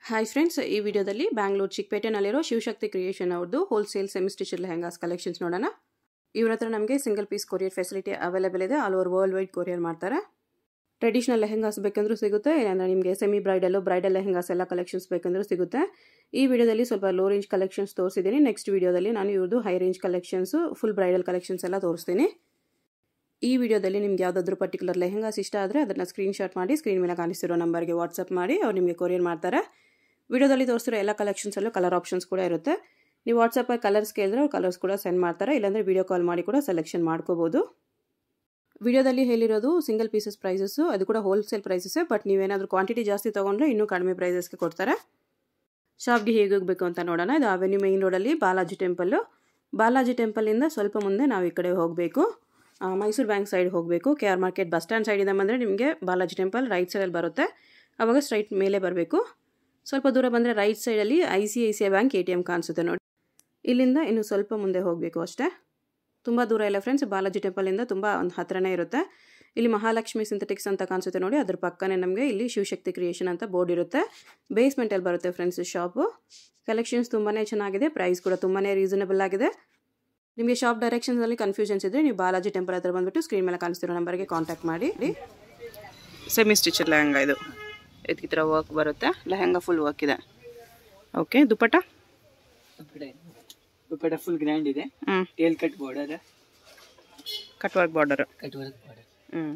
Hi friends ಈ ವಿಡಿಯೋದಲ್ಲಿ ಬ್ಯಾಂಗ್ಳೂರು ಚಿಕ್ಕಪೇಟೆನಲ್ಲಿರೋ ಶಿವಶಕ್ತಿ ಕ್ರಿಯೇಷನ್ ಅವ್ರದ್ದು wholesale semi stitch lehengas collections ನೋಡೋಣ ಇವ್ರ ಹತ್ರ ನಮಗೆ single piece courier facility available ಇದೆ all over world wide courier ಮಾಡ್ತಾರೆ ಟ್ರೆಡಿಷನಲ್ ಲೆಹಂಗಾಸ್ ಬೇಕಂದ್ರೂ ಸಿಗುತ್ತೆ ಇಲ್ಲಾಂದ್ರೆ ನಿಮಗೆ ಸೆಮಿ ಬ್ರೈಡಲ್ಲು ಬ್ರೈಡಲ್ ಲೆಹಂಗಾಸ್ ಎಲ್ಲ ಕಲೆಕ್ಷನ್ಸ್ ಬೇಕಂದ್ರೂ ಸಿಗುತ್ತೆ ಈ ವಿಡಿಯೋದಲ್ಲಿ ಸ್ವಲ್ಪ ಲೋ ರೇಂಜ್ ಕಲೆಕ್ಷನ್ಸ್ ತೋರಿಸಿದ್ದೀನಿ ನೆಕ್ಸ್ಟ್ ವಿಡಿಯೋದಲ್ಲಿ ನಾನು ಇವ್ರದ್ದು high range collections full bridal collections ಎಲ್ಲ ತೋರಿಸ್ತೀನಿ ಈ ವಿಡಿಯೋದಲ್ಲಿ ನಿಮ್ಗೆ ಯಾವುದಾದ್ರೂ ಪರ್ಟಿಕ್ಯುಲರ್ ಲೆಹಂಗಾಸ್ ಇಷ್ಟ ಆದರೆ ಅದನ್ನು ಸ್ಕ್ರೀನ್ಶಾಟ್ ಮಾಡಿ ಸ್ಕ್ರೀನ್ ಮೇಲೆ ಕಾಣಿಸ್ತಿರೋ ನಂಬರ್ಗೆ ವಾಟ್ಸಪ್ ಮಾಡಿ ಅವ್ರು ನಿಮಗೆ ಕೊರಿಯರ್ ಮಾಡ್ತಾರೆ ವಿಡಿಯೋದಲ್ಲಿ ತೋರಿಸಿರೋ ಎಲ್ಲ ಕಲೆಕ್ಷನ್ಸಲ್ಲೂ ಕಲರ್ ಆಪ್ಷನ್ಸ್ ಕೂಡ ಇರುತ್ತೆ ನೀವು ವಾಟ್ಸಪ್ಪಲ್ಲಿ ಕಲರ್ಸ್ ಕೇಳಿದ್ರೆ ಅವ್ರು ಕಲರ್ಸ್ ಕೂಡ ಸೆಂಡ್ ಮಾಡ್ತಾರೆ ಇಲ್ಲಾಂದರೆ ವಿಡಿಯೋ ಕಾಲ್ ಮಾಡಿ ಕೂಡ ಸೆಲೆಕ್ಷನ್ ಮಾಡ್ಕೋಬೋದು ವಿಡಿಯೋದಲ್ಲಿ ಹೇಳಿರೋದು ಸಿಂಗಲ್ ಪೀಸಸ್ ಪ್ರೈಸಸ್ಸು ಅದು ಕೂಡ ಹೋಲ್ಸೇಲ್ ಪ್ರೈಸಸ್ಸೇ ಬಟ್ ನೀವೇನಾದರೂ ಕ್ವಾಂಟಿಟಿ ಜಾಸ್ತಿ ತೊಗೊಂಡ್ರೆ ಇನ್ನೂ ಕಡಿಮೆ ಪ್ರೈಸಸ್ಗೆ ಕೊಡ್ತಾರೆ ಶಾಪ್ಗೆ ಹೇಗೆ ಹೋಗಬೇಕು ಅಂತ ನೋಡೋಣ ಇದು ಅವೆನ್ಯೂ ಮೇಯ್ನ್ ರೋಡಲ್ಲಿ ಬಾಲಾಜಿ ಟೆಂಪಲ್ಲು ಬಾಲಾಜಿ ಟೆಂಪಲಿಂದ ಸ್ವಲ್ಪ ಮುಂದೆ ನಾವು ಈ ಕಡೆ ಹೋಗಬೇಕು ಮೈಸೂರು ಬ್ಯಾಂಕ್ ಸೈಡ್ ಹೋಗಬೇಕು K R market bus stand ಸೈಡಿಂದ ಬಂದರೆ ನಿಮಗೆ ಬಾಲಾಜಿ ಟೆಂಪಲ್ ರೈಟ್ ಸೈಡಲ್ಲಿ ಬರುತ್ತೆ ಆವಾಗ ಸ್ಟ್ರೈಟ್ ಮೇಲೆ ಬರಬೇಕು ಸ್ವಲ್ಪ ದೂರ ಬಂದರೆ ರೈಟ್ ಸೈಡಲ್ಲಿ I C I C I bank A T M ಕಾಣಿಸುತ್ತೆ ನೋಡಿ ಇಲ್ಲಿಂದ ಇನ್ನು ಸ್ವಲ್ಪ ಮುಂದೆ ಹೋಗಬೇಕು ಅಷ್ಟೇ ತುಂಬ ದೂರ ಇಲ್ಲ ಫ್ರೆಂಡ್ಸ್ ಬಾಲಾಜಿ ಟೆಂಪಲಿಂದ ತುಂಬ ಒಂದು ಹತ್ರನೇ ಇರುತ್ತೆ ಇಲ್ಲಿ ಮಹಾಲಕ್ಷ್ಮಿ ಸಿಂಥೆಟಿಕ್ಸ್ ಅಂತ ಕಾಣಿಸುತ್ತೆ ನೋಡಿ ಅದ್ರ ಪಕ್ಕನೇ ನಮಗೆ ಇಲ್ಲಿ ಶಿವಶಕ್ತಿ ಕ್ರಿಯೇಷನ್ ಅಂತ ಬೋರ್ಡ್ ಇರುತ್ತೆ ಬೇಸ್ಮೆಂಟಲ್ಲಿ ಬರುತ್ತೆ ಫ್ರೆಂಡ್ಸ್ ಶಾಪು ಕಲೆಕ್ಷನ್ಸ್ ತುಂಬಾ ಚೆನ್ನಾಗಿದೆ ಪ್ರೈಸ್ ಕೂಡ ತುಂಬಾ ರೀಸನಬಲ್ ಆಗಿದೆ ನಿಮಗೆ ಶಾಪ್ ಡೈರೆಕ್ಷನ್ಸಲ್ಲಿ ಕನ್ಫ್ಯೂಷನ್ಸ್ ಇದ್ದರೆ ನೀವು ಬಾಲಾಜಿ ಟೆಂಪಲ್ ಹತ್ರ ಬಂದುಬಿಟ್ಟು ಸ್ಕ್ರೀನ್ ಮೇಲೆ ಕಾಣಿಸ್ತಿರೋ ನಂಬರ್ಗೆ ಕಾಂಟ್ಯಾಕ್ಟ್ ಮಾಡಿ ಸೆಮಿ ಸ್ಟಿಚ್ ಲೆಹಂಗಾ ಇದು ಈ ಥರ ವರ್ಕ್ ಬರುತ್ತೆ ಲೆಹಂಗಾ ಫುಲ್ ವರ್ಕ್ ಇದೆ okay dupatta dupatta dupatta full grand ಇದೆ ಹ್ಞೂ tail cut border cut work border cut work border ಹ್ಞೂ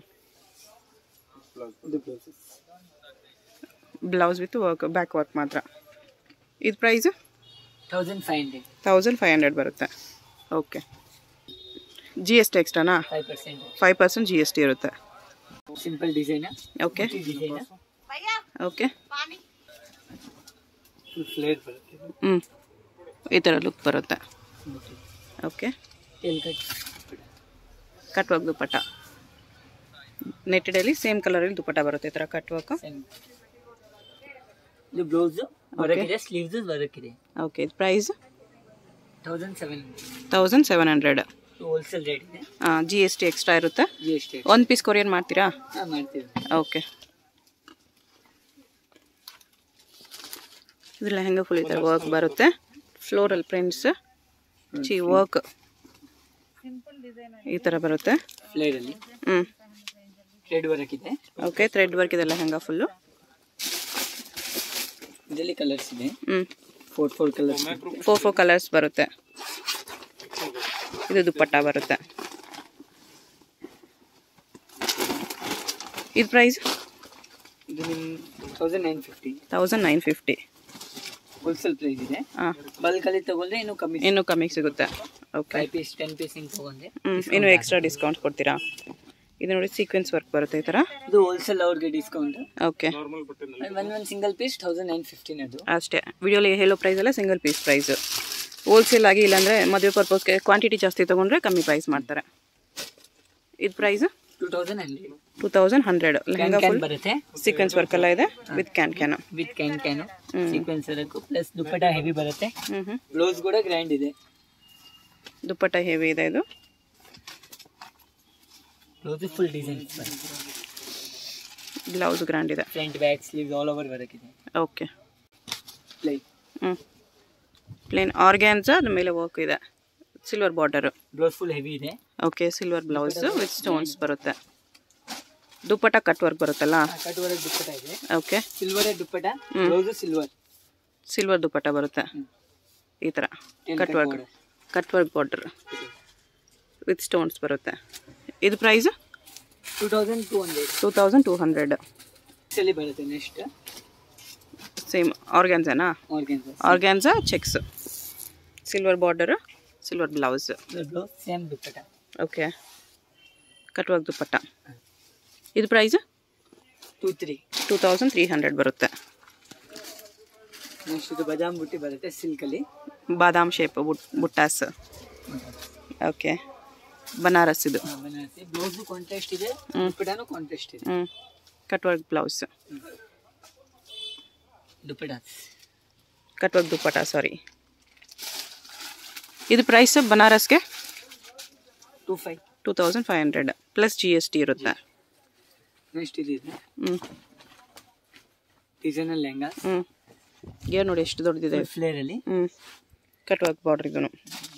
ಇದು blouses blouse with work back work ಮಾತ್ರ ಇದು price thousand five hundred thousand five hundred ಬರುತ್ತೆ ಓಕೆ ಜಿ ಎಸ್ ಟಿ ಎಕ್ಸ್ಟ್ರಾನಾ five percent five percent G S T ಇರುತ್ತೆ simple design okay design okay full flare ಬರುತ್ತೆ ಹ್ಞೂ ಈ ಥರ look ಬರುತ್ತೆ okay tail cut cut work dupatta ನೆಟ್ಟೆಡಲ್ಲಿ same ಕಲರಲ್ಲಿ ದುಪ್ಪಟ್ಟ ಬರುತ್ತೆ ಈ ಥರ ಕಟ್ ವರ್ಕ್ ಸೇಮ್ ಇದು ಬ್ಲೌಸ್ ವರ್ಕ್ ಇದೆ ಸ್ಲೀವ್ಸ್ ವರ್ಕ್ ಇದೆ ಓಕೆ ಇದು price thousand seven hundred thousand seven hundred wholesale rate ಇದೆ ಜಿ ಎಸ್ ಟಿ ಎಕ್ಸ್ಟ್ರಾ ಇರುತ್ತೆ ಜಿ ಎಸ್ ಟಿ ಒಂದು ಪೀಸ್ ಕೊರಿಯರ್ ಮಾಡ್ತೀರಾ ಹಾಂ ಮಾಡ್ತೀವಿ ಓಕೆ ಇದು ಲೆಹಂಗಾ ಫುಲ್ ಈ ಥರ ವರ್ಕ್ ಬರುತ್ತೆ ಫ್ಲೋರಲ್ ಪ್ರಿಂಟ್ಸ್ ಚಿ ವರ್ಕ್ ಈ ಥರ ಬರುತ್ತೆ ಫ್ಲೇರಲ್ಲಿ ಹ್ಞೂ ಥ್ರೆಡ್ ವರ್ಕ್ ಇದೆ ಓಕೆ ಥ್ರೆಡ್ ವರ್ಕ್ ಇದೆ ಲೆಹಂಗಾ ಫುಲ್ಲು ಇದರಲ್ಲಿ ಕಲರ್ಸ್ ಇದೆ ಹ್ಞೂ four four colours four four colours ಬರುತ್ತೆ ಇದು ದುಪ್ಪಟ್ಟ ಬರುತ್ತೆ ಇದು ಪ್ರೈಸ್ ಇದು ನಿಮ್ಮ thousand nine fifty thousand nine fifty wholesale price ಇದೆ ಹಾಂ ಬಲ್ಕಲ್ಲಿ ತಗೊಂಡ್ರೆ ಇನ್ನೂ ಕಮ್ಮಿ ಇನ್ನೂ ಕಮ್ಮಿಗೆ ಸಿಗುತ್ತೆ okay five piece ten piece ಹಿಂಗೆ ತಗೊಂಡ್ರೆ ಹ್ಞೂ ಇನ್ನೂ ಎಕ್ಸ್ಟ್ರಾ ಡಿಸ್ಕೌಂಟ್ ಕೊಡ್ತೀರಾ ಇದು ನೋಡಿ ಸೀಕ್ವೆನ್ಸ್ ವರ್ಕ್ ಬರುತ್ತೆ ಈ ಥರ ಇದು ಹೋಲ್ಸೇಲ್ ಅವ್ರಿಗೆ discount okay one one single piece thousand nine fifteen ಅದು ಅಷ್ಟೇ ವಿಡಿಯೋಲಿ ಹೇಳೋ ಪ್ರೈಸ್ ಎಲ್ಲ ಸಿಂಗಲ್ ಪೀಸ್ ಪ್ರೈಸು ಹೋಲ್ಸೇಲ್ ಆಗಿ ಇಲ್ಲಾಂದರೆ ಮದುವೆ ಪರ್ಪಸ್ಗೆ ಕ್ವಾಂಟಿಟಿ ಜಾಸ್ತಿ ತೊಗೊಂಡ್ರೆ ಕಮ್ಮಿ ಪ್ರೈಸ್ ಮಾಡ್ತಾರೆ ಇದು price two thousand hundred two thousand hundred lehenga can full ಬರುತ್ತೆ ಸೀಕ್ವೆನ್ಸ್ ವರ್ಕ್ ಎಲ್ಲ ಇದೆ with can can with can can sequence work plus dupatta heavy ಬರುತ್ತೆ ಹ್ಞೂ ಹ್ಞೂ ಬ್ಲೌಸ್ ಕೂಡ ಗ್ರ್ಯಾಂಡ್ ಇದೆ ದುಪ್ಪಟ್ಟ ಹೆವಿ ಇದೆ ಇದು blouse full design blouse grand ಇದೆ front back sleeve all over work ಇದೆ ಓಕೆ ಪ್ಲೈ ಹ್ಞೂ ಪ್ಲೇನ್ ಆರ್ಗ್ಯಾನ್ಸ್ ಅದ್ರ ಮೇಲೆ ವರ್ಕ್ ಇದೆ silver border blouse full heavy ಇದೆ okay silver blouse with stones ಬರುತ್ತೆ ದುಪ್ಪಟ್ಟ ಕಟ್ ವರ್ಕ್ ಬರುತ್ತಲ್ಲ ಕಟ್ ವರ್ಕ್ ದುಪ್ಪಟ ಇದೆ okay silver dupatta blouse silver silver dupatta ಬರುತ್ತೆ ಈ ಥರ cut work cut work border with stones ಬರುತ್ತೆ ಇದು price two thousand two hundred two thousand two hundred ಸಲಿ ಬರುತ್ತೆ ನೆಕ್ಸ್ಟ್ ಸೇಮ್ ಆರ್ಗ್ಯಾನ್ಸನಾ organza organza checks silver border silver blouse blouse same dupatta okay cut work dupatta ಇದು price two three two thousand three hundred ಬರುತ್ತೆ next ಇದು ಬದಾಮ್ ಬುಟ್ಟಿ ಬರುತ್ತೆ ಸಿಲ್ಕಲ್ಲಿ ಬಾದಾಮ್ ಶೇಪ್ ಬುಟ್ ಬುಟ್ಟಾಸ್ ಓಕೆ ಬನಾರಸ್ ಇದು ಬನಾರಸಿ ಬ್ಲೌಸ್ ಕಾಂಟ್ರಾಸ್ಟ್ ಇದೆ ದುಪ್ಪಟಾನು ಕಾಂಟ್ರಾಸ್ಟ್ ಇದೆ ಹ್ಞೂ cut work blouse dupatta cut work dupatta sorry ಇದು ಪ್ರೈಸ್ ಬನಾರಸ್ಗೆ two five two thousand five hundred plus G S T ಇರುತ್ತೆ ನೆಕ್ಸ್ಟ್ ಇದಿದೆ ಹ್ಞೂ ಡಿಸೈನಲ್ ಲೆಹಂಗಾ ಹ್ಞೂ ಗೇರ್ ನೋಡಿ ಎಷ್ಟು ದೊಡ್ಡದಿದೆ ಫ್ಲೇರ್ ಅಲ್ಲಿ ಹ್ಞೂ ಕಟ್ ವರ್ಕ್ ಬಾರ್ಡ್ರ್ ಇದನ್ನು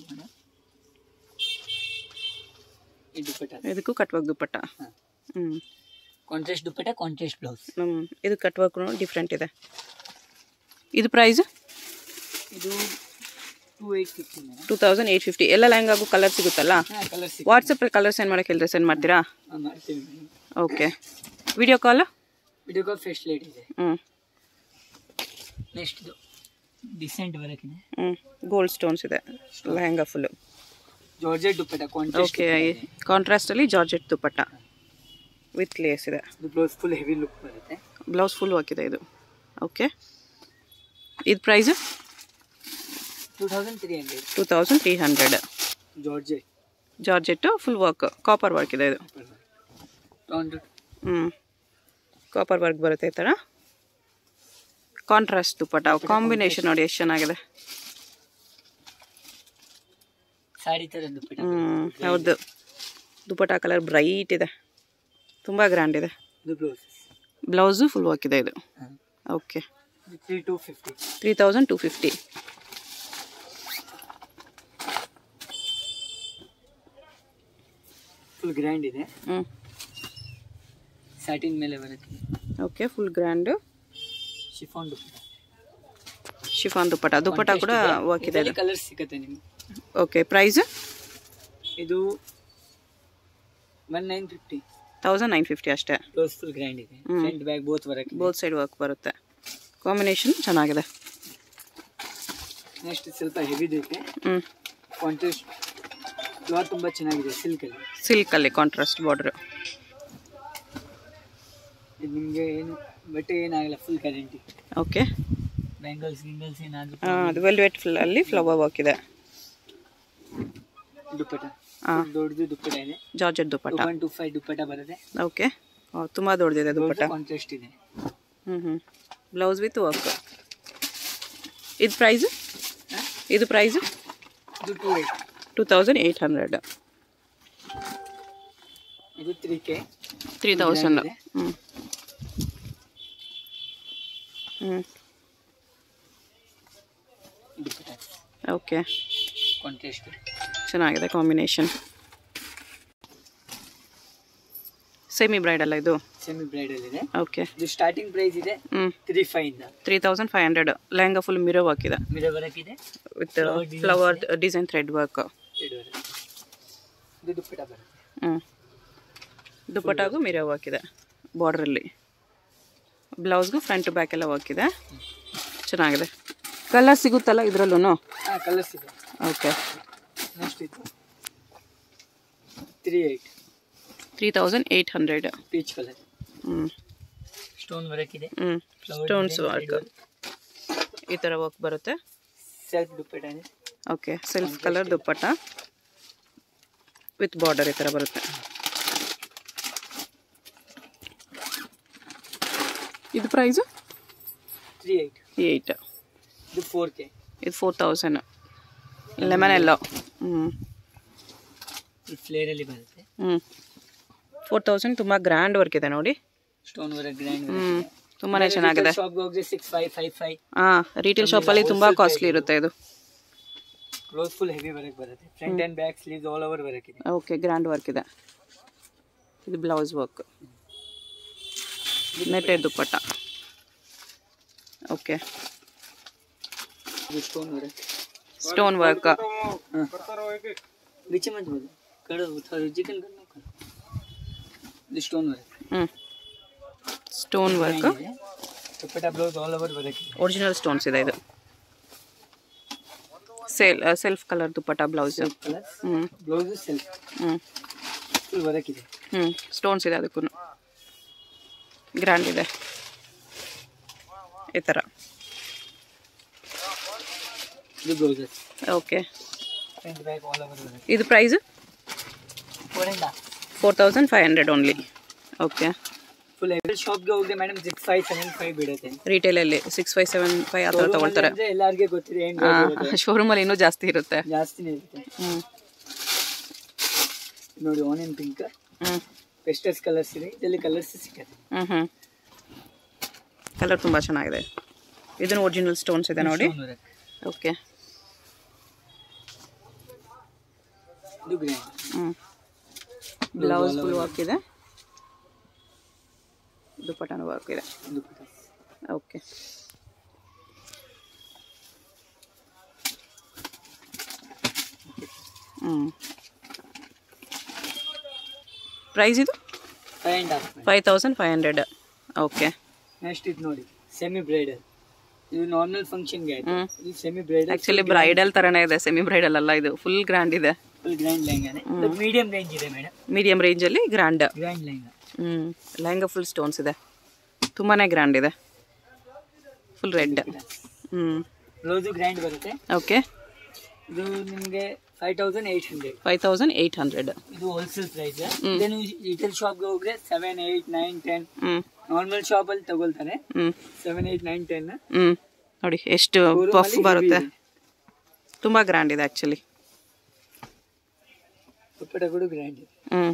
ಈ ದುಪ್ಪಟ್ಟ ಇದಕ್ಕೂ ಕಟ್ ವರ್ಕ್ ದುಪ್ಪಟ್ಟ ಹಾ. ಹ್ಞೂ ಕಾಂಟ್ರಾಸ್ಟ್ ದುಪ್ಪಟ್ಟ ಕಾಂಟ್ರಾಸ್ಟ್ ಬ್ಲೌಸ್ ನಮ್ಮ ಇದು ಕಟ್ ವರ್ಕ್ ಡಿಫ್ರೆಂಟ್ ಇದೆ ಇದು ಪ್ರೈಸ್ ಇದು two eight fifty madam two thousand eight fifty ಎಲ್ಲ ಲೆಹಂಗಾಗೂ ಕಲರ್ ಸಿಗುತ್ತಲ್ಲ ಹಾಂ ಕಲರ್ ಸಿಗುತ್ತೆ ವಾಟ್ಸಪ್ಪಲ್ಲಿ ಕಲರ್ ಸೆಂಡ್ ಮಾಡೋಕೆ ಹೇಳಿದ್ರೆ ಸೆಂಡ್ ಮಾಡ್ತೀರಾ ಹಾಂ ಮಾಡ್ತೀವಿ madam okay video call video call facility ಇದೆ ಹ್ಞೂ ನೆಕ್ಸ್ಟ್ ಇದು ಡಿಸೆಂಟ್ ಬರೋಕ್ಕಿದೆ ಹ್ಞೂ ಗೋಲ್ಡ್ ಸ್ಟೋನ್ಸ್ ಇದೆ lehenga full georgette dupatta contrast okay ಕಾಂಟ್ರಾಸ್ಟಲ್ಲಿ ಜಾರ್ಜೆಟ್ ದುಪ್ಪಟ್ಟ ವಿತ್ ಲೇಸ್ ಇದೆ ಇದು ಬ್ಲೌಸ್ ಫುಲ್ ಹೆವಿ ಲುಕ್ ಬರುತ್ತೆ ಬ್ಲೌಸ್ ಫುಲ್ ಹಾಕಿದೆ ಇದು ಓಕೆ ಇದು price two thousand three hundred two thousand three hundred georgette georgette full work copper work ಇದೆ ಇದು ಟೂ ಹಂಡ್ರೆಡ್ ಹ್ಞೂ ಕಾಪರ್ ವರ್ಕ್ ಬರುತ್ತೆ ಈ ಥರ ಕಾಂಟ್ರಾಸ್ಟ್ ದುಪ್ಪಟ್ಟ ಕಾಂಬಿನೇಷನ್ ನೋಡಿ ಎಷ್ಟು ಚೆನ್ನಾಗಿದೆ ಸಾಡಿ ಥರ ದುಪ್ಪಟ್ಟ ಹ್ಞೂ ಹೌದು ದುಪ್ಪಟ್ಟ ಕಲರ್ ಬ್ರೈಟ್ ಇದೆ ತುಂಬ ಗ್ರ್ಯಾಂಡ್ ಇದೆ ಇದು ಬ್ಲೌಸ್ ಬ್ಲೌಸು ಫುಲ್ ವರ್ಕ್ ಇದೆ ಇದು okay three two fifty three thousand two fifty full grand ಇದೆ ಹ್ಞೂ ಸ್ಯಾಟಿನ್ ಮೇಲೆ ಬರುತ್ತೆ okay full grand chiffon dupatta chiffon dupatta dupatta ಕೂಡ ವರ್ಕ್ ಇದೆ ಇದು ಕಲರ್ ಸಿಗುತ್ತೆ ನಿಮ್ಗೆ ಓಕೆ ಪ್ರೈಸ್ ಇದು one nine fifty thousand nine fifty ಅಷ್ಟೇ ಬ್ಲೌಸ್ ಫುಲ್ ಗ್ರ್ಯಾಂಡ್ ಇದೆ ಹ್ಮ್. ಫ್ರಂಟ್ ಬ್ಯಾಕ್ ಬೋತ್ ಬರಕ್ಕೆ ಬೋತ್ ಸೈಡ್ ವರ್ಕ್ ಬರುತ್ತೆ ಕಾಂಬಿನೇಷನ್ ಚೆನ್ನಾಗಿದೆ ನೆಕ್ಸ್ಟ್ ಸ್ವಲ್ಪ ಹೆವಿದೈತೆ ಹ್ಞೂ ಕಾಂಟ್ರಾಸ್ಟ್ ಕ್ಲಾತ್ ತುಂಬ ಚೆನ್ನಾಗಿದೆ ಸಿಲ್ಕಲ್ಲಿ ಸಿಲ್ಕಲ್ಲಿ ಕಾಂಟ್ರಾಸ್ಟ್ ಬಾರ್ಡ್ರು ಇದು ನಿಮಗೆ ಏನು ಬಟ್ಟೆ ಏನಾಗಲ್ಲ ಫುಲ್ ಗ್ಯಾರಂಟಿ ಓಕೆ ಬ್ಯಾಂಗಲ್ಸ್ ಗಿಂಗಲ್ಸ್ ಏನಾದರೂ ಅದು ವೆಲ್ವೆಟ್ ಅಲ್ಲಿ ಫ್ಲವರ್ ವರ್ಕ್ ಇದೆ ದುಪ್ಪಟ ಹಾಂ ದೊಡ್ಡದು ದುಪ್ಪಟ ಇದೆ georgette two dupatta point two five dupatta ಬರುತ್ತೆ ಓಕೆ ತುಂಬ ದೊಡ್ಡದಿದೆ ದುಪ್ಪಟ್ಟ ಕಾಂಟ್ರಾಸ್ಟ್ ಇದೆ ಹ್ಞೂ ಹ್ಞೂ ಬ್ಲೌಸ್ ವಿತ್ ವರ್ಕ್ ಇದು ಪ್ರೈಸು ಇದು ಪ್ರೈಸು ಇದು two eight two thousand eight hundred ಇದು ತ್ರೀ ಕೆ ತ್ರೀ ತೌಸಂಡ್ ಇದೆ. ಹ್ಞೂ ಹ್ಞೂ ದುಪ್ಪಟ ಓಕೆ ಕಾಂಟ್ರಾಸ್ಟ್ ಚೆನ್ನಾಗಿದೆ ಕಾಂಬಿನೇಷನ್ ಸೆಮಿ ಬ್ರೈಡಲ್ಲ ಇದು ಸೆಮಿ ಬ್ರೈಡಲ್ ಇದೆ ಓಕೆ ಇದು ಸ್ಟಾರ್ಟಿಂಗ್ ಪ್ರೈಸ್ ಇದೆ ಹ್ಞೂ ತ್ರೀ ಫೈವ್ ಇಂದ three thousand five hundred lehenga full mirror ಹಾಕಿದೆ ಮಿರ ಬರಕ್ಕಿದೆ with Flower designs flower design thread work ಎರಡು ಬರುತ್ತೆ ಇದು ದುಪ್ಪಟ ಬರುತ್ತೆ ಹ್ಞೂ ದುಪ್ಪಟ್ಟಾಗೂ ಮಿರೋ ಹಾಕಿದೆ ಬಾರ್ಡ್ರಲ್ಲಿ ಬ್ಲೌಸ್ಗೂ ಫ್ರಂಟ್ ಬ್ಯಾಕ್ ಎಲ್ಲ ಹಾಕಿದೆ ಚೆನ್ನಾಗಿದೆ ಕಲರ್ ಸಿಗುತ್ತಲ್ಲ ಇದರಲ್ಲೂ ಹಾಂ ಕಲರ್ಸ್ ಇದೆ ಓಕೆ ನೆಕ್ಸ್ಟ್ ಇದು three eight three thousand eight hundred peach colour ಹ್ಞೂ ಸ್ಟೋನ್ ಬರಕ್ಕಿದೆ ಹ್ಞೂ Flower ಸ್ಟೋನ್ಸ್ design ವರ್ಕ್ ಈ ಥರ ವರ್ಕ್ ಬರುತ್ತೆ ಸೆಲ್ಫ್ ದುಪ್ಪಟ ಇದೆ okay self colour dupatta with border ಈ ಥರ ಬರುತ್ತೆ ಇದು ಪ್ರೈಸು ತ್ರೀ ಏಯ್ಟ್ ಏಯ್ಟ್ ಇದು ಫೋರ್ ಕೆ ಇದು ಫೋರ್ ತೌಸಂಡ್ ಲೆಮನ್ ಎಲ್ಲೋ ಹ್ಞೂ ಇದು ಫ್ಲೇರಲ್ಲಿ ಬರುತ್ತೆ ಹ್ಞೂ ಫೋರ್ ತೌಸಂಡ್ ತುಂಬ ಗ್ರ್ಯಾಂಡ್ ವರ್ಕ್ ಇದೆ ನೋಡಿ ಸ್ಟೋನ್ ವರ್ಕ್ ಗ್ರ್ಯಾಂಡ್ ಹ್ಞೂ ತುಂಬಾ ಚೆನ್ನಾಗಿದೆ ಶಾಪ್ಗೆ ಹೋಗಿ ಸಿಕ್ಸ್ ಫೈವ್ ಫೈವ್ ಫೈವ್ ಹಾಂ ರಿಟೇಲ್ ಶಾಪಲ್ಲಿ ತುಂಬ ಕಾಸ್ಟ್ಲಿ ಇರುತ್ತೆ ಇದು ಕ್ಲೋಸ್ ಫುಲ್ ಹೆವಿ ಬರಕ್ ಬರುತ್ತೆ front and back sleeves all over ಬರಕ್ಕಿದೆ ಓಕೆ ಗ್ರ್ಯಾಂಡ್ ವರ್ಕ್ ಇದೆ ಇದು blouse work netted dupatta okay ಇದು ಸ್ಟೋನ್ ವರ್ಕ್ ಸ್ಟೋನ್ ವರ್ಕ್ बीच में बोलो करो थोड़ा चिकन करना करो ಇದು ಸ್ಟೋನ್ ವರ್ಕ್ ಹ್ಞೂ stone work dupatta blouse all over ಬರಕ್ಕಿದೆ ಒರಿಜಿನಲ್ ಸ್ಟೋನ್ಸ್ ಇದೆ ಇದು sale self colour dupatta blouse colour ಹ್ಞೂ ಬ್ಲೌಸ್ ಸೆಲ್ಫ್ ಹ್ಞೂ ಫುಲ್ ಬರಕ್ಕಿದೆ ಹ್ಞೂ ಸ್ಟೋನ್ಸ್ ಇದೆ ಅದಕ್ಕೂ ಗ್ರ್ಯಾಂಡ್ ಇದೆ ಈ ಥರ ಇದು blouses okay front back all over ಬರುತ್ತೆ ಇದು price four and four thousand five hundred only okay full every ಶಾಪ್ಗೆ ಹೋಗಿ madam six five seven five ಬಿಡುತ್ತೆ ರಿಟೇಲಲ್ಲಿ ಸಿಕ್ಸ್ ಫೈವ್ ಸೆವೆನ್ ಫೈವ್ ಆ ಥರ ತೊಗೊಳ್ತಾರೆ ಅಂದ್ರೆ ಎಲ್ಲಾರ್ಗೆ ಗೊತ್ತಿದೆ ಹೆಂಗ್ ಇರುತ್ತೆ. ಶೋರೂಮಲ್ಲಿ ಇನ್ನೂ ಜಾಸ್ತಿ ಇರುತ್ತೆ ಜಾಸ್ತಿನೇ ಇರುತ್ತೆ ಹ್ಞೂ ನೋಡಿ ಆನಿಯನ್ ಪಿಂಕ್ ಹ್ಞೂ ಪೆಸ್ಟಲ್ಸ್ ಕಲರ್ಸ್ ಇದೆ ಇದರಲ್ಲಿ ಕಲರ್ಸ್ ಸಿಕ್ಕತ್ತೆ ಹ್ಞೂ ಹ್ಞೂ ಕಲರ್ ತುಂಬ ಚೆನ್ನಾಗಿದೆ ಇದನ್ನು ಒರಿಜಿನಲ್ ಸ್ಟೋನ್ಸ್ ಇದೆ ನೋಡಿ Stone work. ಓಕೆ ಇದು ಗ್ರ್ಯಾಂಡ್ ಹ್ಞೂ ಬ್ಲೌಸ್ ಫುಲ್ ವರ್ಕ್ ಇದೆ ದುಪ್ಪಟ್ಟನ ವರ್ಕ್ ಇದೆ ದುಪ್ಪಟ್ಟ ಓಕೆ ಹ್ಞೂ ಪ್ರೈಸ್ ಇದು five and half five thousand five hundred okay next ಇದು ನೋಡಿ ಸೆಮಿ ಬ್ರೈಡಲ್ ಇದು ನಾರ್ಮಲ್ ಫಂಕ್ಷನ್ಗೆ ಆಯ್ತು ಹ್ಮ್. ಇದು ಸೆಮಿ ಬ್ರೈಡಲ್ ಆ್ಯಕ್ಚುಲಿ ಬ್ರೈಡಲ್ ಥರನೇ ಇದೆ ಸೆಮಿ ಬ್ರೈಡಲ್ ಅಲ್ಲ ಇದು ಫುಲ್ ಗ್ರ್ಯಾಂಡ್ ಇದೆ ಫುಲ್ ಗ್ರ್ಯಾಂಡ್ ಲೆಹಂಗಾನೆ ಮೀಡಿಯಂ ರೇಂಜ್ ಇದೆ ಮೇಡಮ್ ಮೀಡಿಯಂ ರೇಂಜಲ್ಲಿ ಗ್ರ್ಯಾಂಡ್ ಗ್ರ್ಯಾಂಡ್ ಲೆಹಂಗಾ ಹ್ಞೂ ಲೆಹಂಗಾ ಫುಲ್ ಸ್ಟೋನ್ಸ್ ಇದೆ ತುಂಬಾ ಗ್ರ್ಯಾಂಡ್ ಇದೆ ಫುಲ್ ರೆಡ್ ಹ್ಞೂ ಬ್ಲೌಸು ಗ್ರ್ಯಾಂಡ್ ಬರುತ್ತೆ ಓಕೆ ಇದು ನಿಮಗೆ five thousand eight hundred five thousand eight hundred ಇದು ಹೋಲ್ಸೇಲ್ ಪ್ರೈಸ್ ಇದೇ ನೀವು ರಿಟೇಲ್ ಶಾಪ್ಗೆ ಹೋದ್ರೆ ಸೆವೆನ್ ಏಯ್ಟ್ ನೈನ್ ಟೆನ್ ಹ್ಞೂ ನಾರ್ಮಲ್ ಶಾಪಲ್ಲಿ ತಗೊಳ್ತಾರೆ ಹ್ಞೂ ಸೆವೆನ್ ಏಯ್ಟ್ ನೈನ್ ಟೆನ್ ಹ್ಞೂ ನೋಡಿ ಎಷ್ಟು ಪಫ್ ಬರುತ್ತೆ ತುಂಬ ಗ್ರ್ಯಾಂಡ್ ಇದೆ ಆ್ಯಕ್ಚುಲಿ ದುಪ್ಪಟ್ಟ ಕೂಡ ಗ್ರ್ಯಾಂಡ್ ಇದೆ ಹ್ಞೂ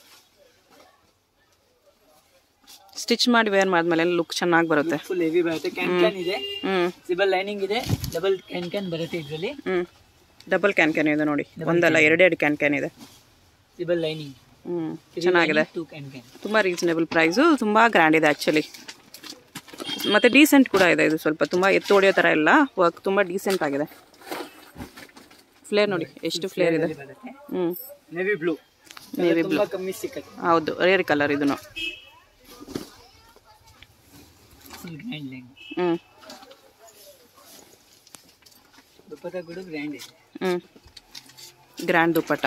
ಸ್ಟಿಚ್ ಮಾಡಿ ವೇರ್ ಮಾಡಿದ್ಮೇಲೆ ಲುಕ್ ಚೆನ್ನಾಗಿ ಬರುತ್ತೆ ಫುಲ್ ಹೆವಿ ಬರುತ್ತೆ ಕ್ಯಾನ್ ಕ್ಯಾನ್ ಇದೆ ಹ್ಞೂ ಸಿಬಲ್ ಲೈನಿಂಗ್ ಇದೆ ಡಬಲ್ ಕ್ಯಾನ್ ಕ್ಯಾನ್ ಬರುತ್ತೆ ಇದರಲ್ಲಿ ಹ್ಞೂ ಡಬಲ್ ಕ್ಯಾನ್ ಕ್ಯಾನ್ ಇದೆ ನೋಡಿ ಒಂದಲ್ಲ ಎರಡೆರಡು ಕ್ಯಾನ್ ಕ್ಯಾನ್ ಇದೆ ಸಿಬಲ್ ಲೈನಿಂಗ್ ಹ್ಞೂ ಚೆನ್ನಾಗಿದೆ ಟೂ ಕ್ಯಾನ್ ಕ್ಯಾನ್ ತುಂಬ ರೀಸನೇಬಲ್ ಪ್ರೈಸು ತುಂಬ ಗ್ರ್ಯಾಂಡ್ ಇದೆ ಆ್ಯಕ್ಚುಲಿ ಮತ್ತು ಡೀಸೆಂಟ್ ಕೂಡ ಇದೆ ಇದು ಸ್ವಲ್ಪ ತುಂಬ ಎತ್ತು ಹೊಡೆಯೋ ಥರ ಇಲ್ಲ ವರ್ಕ್ ತುಂಬ ಡೀಸೆಂಟ್ ಆಗಿದೆ ಫ್ಲೇರ್ ನೋಡಿ ಎಷ್ಟು ಫ್ಲೇರ್ ಇದೆ ಬರುತ್ತೆ ಹ್ಞೂ ನೆವಿ ಬ್ಲೂ Navy ತುಂಬಾ ಕಮ್ಮಿ ಸಿಕ್ಕತ್ತೆ ಹೌದು ರೇರ್ ಕಲರ್ ಇದನ್ನು ಫುಲ್ ಗ್ರ್ಯಾಂಡ್ ಲೆಹಂಗಾ ಹ್ಞೂ ದುಪ್ಪಟ್ಟ ಕೂಡ ಗ್ರ್ಯಾಂಡ್ ಇದೆ ಹ್ಞೂ ಗ್ರ್ಯಾಂಡ್ ದುಪ್ಪಟ್ಟ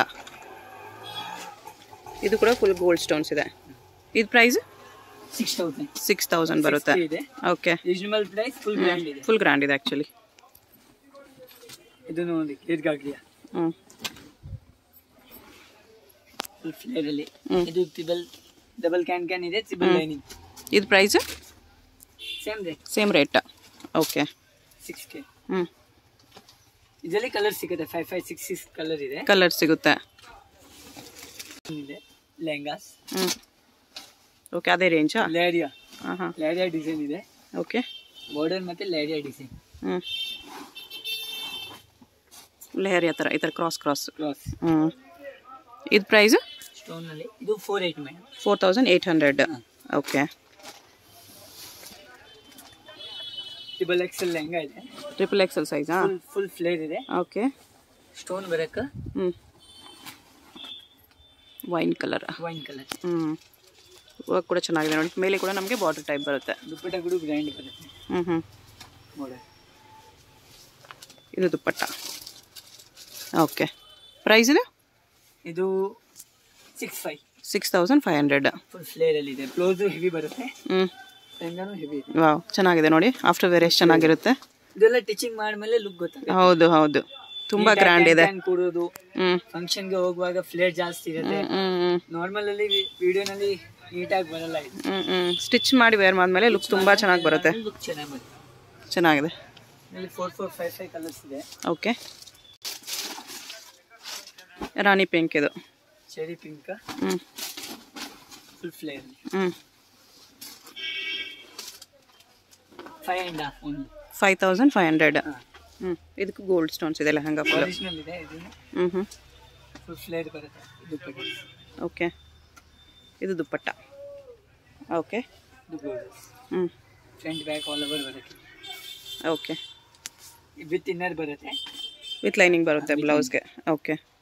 ಇದು ಕೂಡ ಫುಲ್ ಗೋಲ್ಡ್ ಸ್ಟೋನ್ಸ್ ಇದೆ ಇದು price six thousand six thousand ಬರುತ್ತೆ ಇದೆ okay reasonable price full grand ಇದೆ ಫುಲ್ ಗ್ರ್ಯಾಂಡ್ ಇದೆ ಆ್ಯಕ್ಚುಲಿ ಇದು ನೋಡಿ ಕೇರ್ಗಾಗ್ಲಿಯಾ ಹ್ಞೂ ಫುಲ್ ಫ್ಲೇರ್ ಅಲ್ಲಿ ಹ್ಮ್. ಇದು ಸಿಬಲ್ ಡಬಲ್ ಕ್ಯಾನ್ ಕ್ಯಾನ್ ಇದೆ ಸಿಬಲ್ ಲೈನಿಂಗ್ ಇದು price same rate same rate okay six K ಹ್ಞೂ ಇದರಲ್ಲಿ ಕಲರ್ ಸಿಗುತ್ತೆ five five six six colour ಇದೆ ಕಲರ್ ಸಿಗುತ್ತೆ ಇದೆ ಲೆಹಂಗಾಸ್ ಹ್ಞೂ ಓಕೆ ಅದೇ ರೇಂಜಾ ಲೇರಿಯಾ ಹಾಂ ಹಾಂ ಲೇರಿಯಾ ಡಿಸೈನ್ ಇದೆ ಓಕೆ ಬಾರ್ಡರ್ ಮತ್ತೆ ಲೇರಿಯಾ ಡಿಸೈನ್ ಹ್ಞೂ ಲೆಹರಿ ಆ ಥರ ಈ ಥರ ಕ್ರಾಸ್ ಕ್ರಾಸ್ ಕ್ರಾಸ್ ಹ್ಞೂ ಇದು ಪ್ರೈಸ್ ಸ್ಟೋನ್ ಅಲ್ಲಿ ಇದು four eight madam four thousand eight hundred okay triple XL lehenga ಇದೆ ಟ್ರಿಪಲ್ ಎಕ್ಸೆಲ್ ಸೈಜಾ ಫುಲ್ ಫುಲ್ ಫ್ಲೇರ್ ಇದೆ ಓಕೆ ಸ್ಟೋನ್ ಬರಕ ಹ್ಞೂ ವೈನ್ ಕಲರ್ ವೈನ್ ಕಲರ್ ಹ್ಞೂ ವರ್ಕ್ ಕೂಡ ಚೆನ್ನಾಗಿದೆ ನೋಡಿ ಮೇಲೆ ಕೂಡ ನಮಗೆ ಬಾರ್ಡರ್ ಟೈಪ್ ಬರುತ್ತೆ ದುಪ್ಪಟ್ಟ ಕೂಡ ಗ್ರ್ಯಾಂಡ್ ಬರುತ್ತೆ ಹ್ಞೂ ಹ್ಞೂ ಬಾರ್ಡರ್ ಇದು ದುಪ್ಪಟ್ಟ ಓಕೆ ಪ್ರೈಸ್ ಇದು ಇದು six five six thousand five hundred full flare ಅಲ್ಲಿ ಇದೆ ಬ್ಲೌಸು ಹೆವಿ ಬರುತ್ತೆ ಹ್ಞೂ ಲೆಹಂಗಾನು ಹೆವಿ ಇದೆ ವಾವ್ ಚೆನ್ನಾಗಿದೆ ನೋಡಿ ಆಫ್ಟರ್ ವೇರ್ ಎಷ್ಟು ಚೆನ್ನಾಗಿರುತ್ತೆ ಇದೆಲ್ಲ ಟೀಚಿಂಗ್ ಮಾಡಿದ್ಮೇಲೆ ಲುಕ್ ಗೊತ್ತಾಗುತ್ತೆ ಹೌದು ಹೌದು ತುಂಬ ಗ್ರ್ಯಾಂಡ್ ಇದೆ Can ಕೊಡೋದು ಹ್ಞೂ ಫಂಕ್ಷನ್ಗೆ ಹೋಗುವಾಗ ಫ್ಲೇರ್ ಜಾಸ್ತಿ ಇರುತ್ತೆ ಹ್ಞೂ ಹ್ಞೂ ನಾರ್ಮಲ್ ಅಲ್ಲಿ ವಿಡಿಯೋನಲ್ಲಿ ನೀಟಾಗಿ ಬರಲ್ಲ ಇದು ಹ್ಞೂ ಹ್ಞೂ ಸ್ಟಿಚ್ ಮಾಡಿ ವೇರ್ ಮಾಡಿದ್ಮೇಲೆ ಲುಕ್ ತುಂಬ ಚೆನ್ನಾಗಿ ಬರುತ್ತೆ ಲುಕ್ ಚೆನ್ನಾಗಿ ಬರುತ್ತೆ ಚೆನ್ನಾಗಿದೆ ಇಲ್ಲಿ four four five five colours ಇದೆ ಓಕೆ ರಾಣಿ ಪಿಂಕ್ ಇದು ಚೆರಿ ಪಿಂಕ್ ಹ್ಞೂ ಫುಲ್ ಫ್ಲೇರ್ ಹ್ಞೂ ಫೈವ್ ಆ್ಯಂಡ್ ಹಾಫ್ ಒಂದು ಫೈವ್ ತೌಸಂಡ್ ಫೈವ್ ಹಂಡ್ರೆಡ್ ಹ್ಞೂ ಇದಕ್ಕೆ ಗೋಲ್ಡ್ ಸ್ಟೋನ್ಸ್ ಇದೆ ಲೆಹಂಗಾ ಫುಲ್ ಒರಿಜಿನಲ್ ಇದೆ ಇದು ಹ್ಞೂ ಹ್ಞೂ ಫುಲ್ ಫ್ಲೇರ್ ಬರುತ್ತೆ ದುಪ್ಪಟ್ಟ ಓಕೆ ಇದು ದುಪ್ಪಟ್ಟ ಓಕೆ ಇದು ಬ್ಲೌಸಸ್ ಹ್ಞೂ ಫ್ರಂಟ್ ಬ್ಯಾಕ್ ಆಲ್ ಓವರ್ ಬರುತ್ತೆ ಓಕೆ ವಿತ್ ಇನ್ನರ್ ಬರುತ್ತೆ ವಿತ್ ಲೈನಿಂಗ್ ಬರುತ್ತೆ ಬ್ಲೌಸ್ಗೆ ಓಕೆ